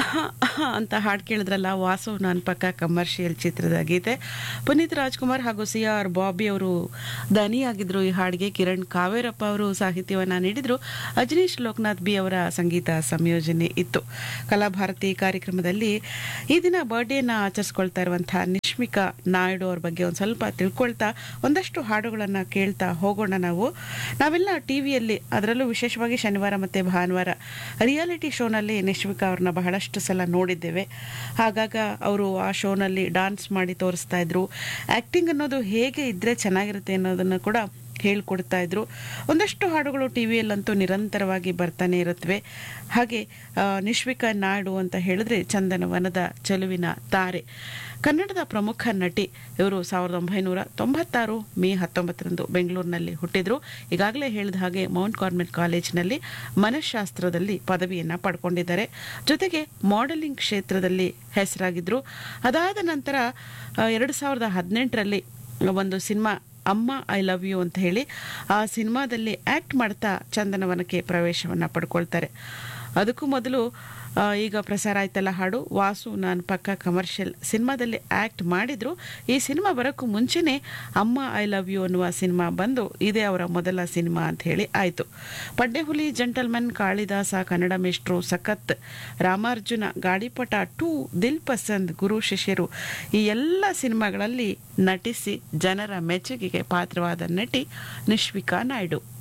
ಅಂತ ಹಾಡು ಕೇಳಿದ್ರಲ್ಲ ವಾಸು ನನ್ನ ಪಕ್ಕ ಕಮರ್ಷಿಯಲ್ ಚಿತ್ರದ ಗೀತೆ ಪುನೀತ್ ರಾಜ್ಕುಮಾರ್ ಹಾಗೂ ಸಿ ಆರ್ ಬಾಬಿ ಅವರು ದನಿಯಾಗಿದ್ರು ಈ ಹಾಡಿಗೆ ಕಿರಣ್ ಕಾವೇರಪ್ಪ ಅವರು ಸಾಹಿತ್ಯವನ್ನು ನೀಡಿದ್ರು ಅಜನೀಶ್ ಲೋಕನಾಥ್ ಬಿ ಅವರ ಸಂಗೀತ ಸಂಯೋಜನೆ ಇತ್ತು ಕಲಾಭಾರತಿ ಕಾರ್ಯಕ್ರಮದಲ್ಲಿ ಈ ದಿನ ಬರ್ಡೇನ ಆಚರಿಸ್ಕೊಳ್ತಾ ಇರುವಂತಹ ನಿಶ್ಮಿಕಾ ನಾಯ್ಡು ಅವ್ರ ಬಗ್ಗೆ ಒಂದು ಸ್ವಲ್ಪ ತಿಳ್ಕೊಳ್ತಾ ಒಂದಷ್ಟು ಹಾಡುಗಳನ್ನು ಕೇಳ್ತಾ ಹೋಗೋಣ ನಾವು ನಾವೆಲ್ಲ ಟಿವಿಯಲ್ಲಿ ಅದರಲ್ಲೂ ವಿಶೇಷವಾಗಿ ಶನಿವಾರ ಮತ್ತು ಭಾನುವಾರ ರಿಯಾಲಿಟಿ ಶೋನಲ್ಲಿ ನಿಶ್ಮಿಕಾ ಅವ್ರನ್ನ ಬಹಳಷ್ಟು ಸಲ ನೋಡಿದ್ದೇವೆ ಹಾಗಾಗ ಅವರು ಆ ಶೋನಲ್ಲಿ ಡಾನ್ಸ್ ಮಾಡಿ ತೋರಿಸ್ತಾ ಇದ್ರು ಆ್ಯಕ್ಟಿಂಗ್ ಅನ್ನೋದು ಹೇಗೆ ಇದ್ದರೆ ಚೆನ್ನಾಗಿರುತ್ತೆ ಅನ್ನೋದನ್ನು ಕೂಡ ಹೇಳ್ಕೊಡ್ತಾ ಇದ್ರು ಒಂದಷ್ಟು ಹಾಡುಗಳು ಟಿ ವಿಯಲ್ಲಂತೂ ನಿರಂತರವಾಗಿ ಬರ್ತಾನೆ ಇರುತ್ತವೆ ಹಾಗೆ ಆ, ನಿಶ್ವಿಕಾ ನಾಯ್ಡು ಅಂತ ಹೇಳಿದ್ರೆ ಚಂದನವನದ ಚೆಲುವಿನ ತಾರೆ ಕನ್ನಡದ ಪ್ರಮುಖ ನಟಿ ಇವರು ಸಾವಿರದ ಒಂಬೈನೂರ ತೊಂಬತ್ತಾರು ಮೇ ಹತ್ತೊಂಬತ್ತರಂದು ಬೆಂಗಳೂರಿನಲ್ಲಿ ಹುಟ್ಟಿದ್ರು ಈಗಾಗಲೇ ಹೇಳಿದ ಹಾಗೆ ಮೌಂಟ್ ಕಾರ್ಮೆಂಟ್ ಕಾಲೇಜಿನಲ್ಲಿ ಮನಃಶಾಸ್ತ್ರದಲ್ಲಿ ಪದವಿಯನ್ನು ಪಡ್ಕೊಂಡಿದ್ದಾರೆ ಜೊತೆಗೆ ಮಾಡೆಲಿಂಗ್ ಕ್ಷೇತ್ರದಲ್ಲಿ ಹೆಸರಾಗಿದ್ರು ಅದಾದ ನಂತರ ಆ, ಎರಡು ಸಾವಿರದ ಹದಿನೆಂಟರಲ್ಲಿ ಒಂದು ಸಿನಿಮಾ ಅಮ್ಮ ಐ ಲವ್ ಯು ಅಂತ ಹೇಳಿ ಆ ಸಿನಿಮಾದಲ್ಲಿ ಆ್ಯಕ್ಟ್ ಮಾಡ್ತಾ ಚಂದನವನಕ್ಕೆ ಪ್ರವೇಶವನ್ನು ಪಡ್ಕೊಳ್ತಾರೆ ಅದಕ್ಕೂ ಮೊದಲು ಆ, ಈಗ ಪ್ರಸಾರ ಆಯ್ತಲ್ಲ ಹಾಡು ವಾಸು ನಾನು ಪಕ್ಕ ಕಮರ್ಷಿಯಲ್ ಸಿನಿಮಾದಲ್ಲಿ ಆ್ಯಕ್ಟ್ ಮಾಡಿದ್ರು ಈ ಸಿನಿಮಾ ಬರೋಕ್ಕೂ ಮುಂಚೆನೇ ಅಮ್ಮ ಐ ಲವ್ ಯು ಅನ್ನುವ ಸಿನಿಮಾ ಬಂದು ಇದೇ ಅವರ ಮೊದಲ ಸಿನಿಮಾ ಅಂತ ಹೇಳಿ ಆಯಿತು ಪಡ್ಡೆಹುಲಿ ಜಂಟಲ್ಮನ್ ಕಾಳಿದಾಸ ಕನ್ನಡ ಮೆಸ್ಟ್ರು ಸಖತ್ ರಾಮಾರ್ಜುನ ಗಾಡಿಪಟ ಟೂ ದಿಲ್ ಪಸಂದ್ ಗುರು ಶಿಷ್ಯರು ಈ ಎಲ್ಲ ಸಿನಿಮಾಗಳಲ್ಲಿ ನಟಿಸಿ ಜನರ ಮೆಚ್ಚುಗೆಗೆ ಪಾತ್ರವಾದ ನಟಿ ನಿಶ್ವಿಕಾ ನಾಯ್ಡು